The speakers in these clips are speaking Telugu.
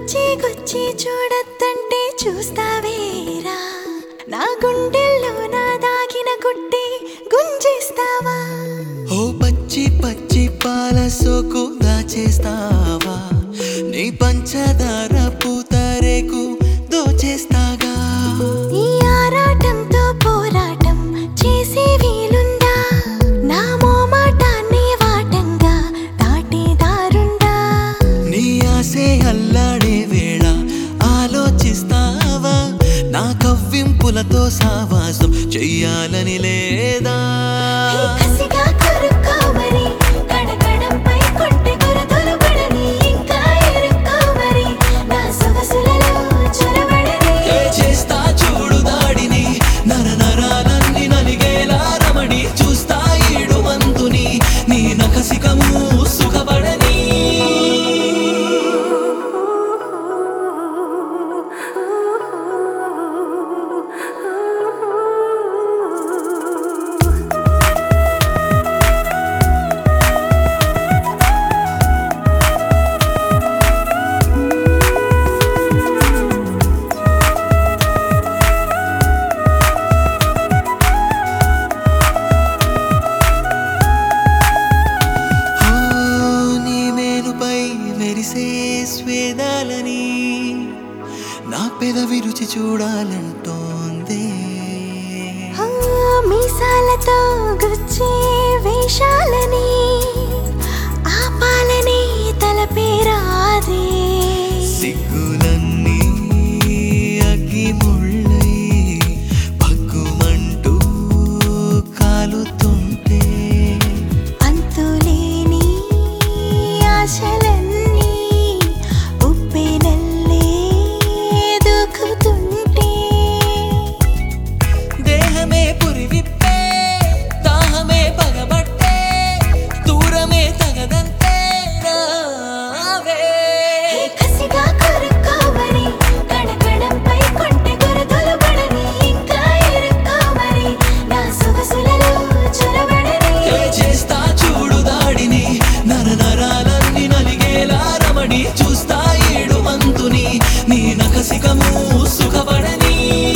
వచ్చి గుచ్చి చూడొద్దంటే చూస్తావేరా నా గుండెల్లో నా దాగిన గుట్టి గుంజిస్తావా ఓ పచ్చి పచ్చి పాల సోకు దాచేస్తావా నీ పంచదార పూతరేకు దోచేస్తాగా ఈ ఆరాటంతో పోరాటం చేసే వీలుందా నా మోమాటాన్ని వాటంగా దాటేదారుందా నీ ఆసే అల్లాడే వేళ ఆలోచిస్తావా నా కవ్వింపులతో సావాసం చెయ్యాలని లేదా ఈ కసిగా కొరుక్కోమరి కడకడంపై కొంటె గురుతులు పడని ఇంకా ఎరుక్కోమరి నా సొగసులలో చొరబడని ఏ చేస్తా చూడు దాడిని నర నరాలన్నీ నలిగేలా రమణి చూస్తా ఈడు మంతుని నీ నకసికము సుఖపడని ఓ, నీ మేలుపై మెరిసే స్వేదాలని నా పెదవి రుచి చూడాలంటోందే ఆ, మీసాలతో గుచ్చే వేషాలని ఆపాలని తలపేరాదే సిగ్గులన్నీ అగ్గి ముళ్ళై భగ్గుమంటూ కాలుతుంటే అంతులేని ఆశలన్నీ ఉప్పెనల్లే దూకుతుంటే దేహమే పురివిప్పే దాహమే పగబట్టే దూరమే తగదంతే రావే హే కసిగా కొరుక్కోమరి కడకడంపై కొంటె గురుతులు పడని ఇంకా ఎరుక్కోమరి నా సొగసులలో చొరబడని ఏ చేస్తా చూడు దాడిని నర నరాలన్నీ నలిగేలా రమణి చూస్తా ఏడు మంతుని నీ నకసికము సుఖపడని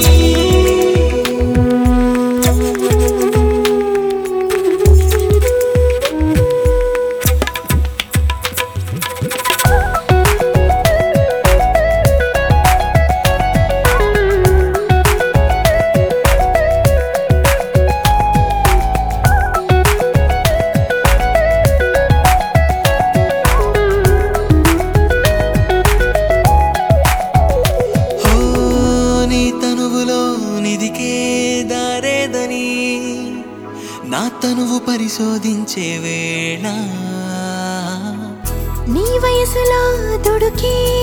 ఓ నీ తనువులో నిదికే దారేదని నా తనువు పరిశోధించే వేళ నీ వయసులో దుడుకే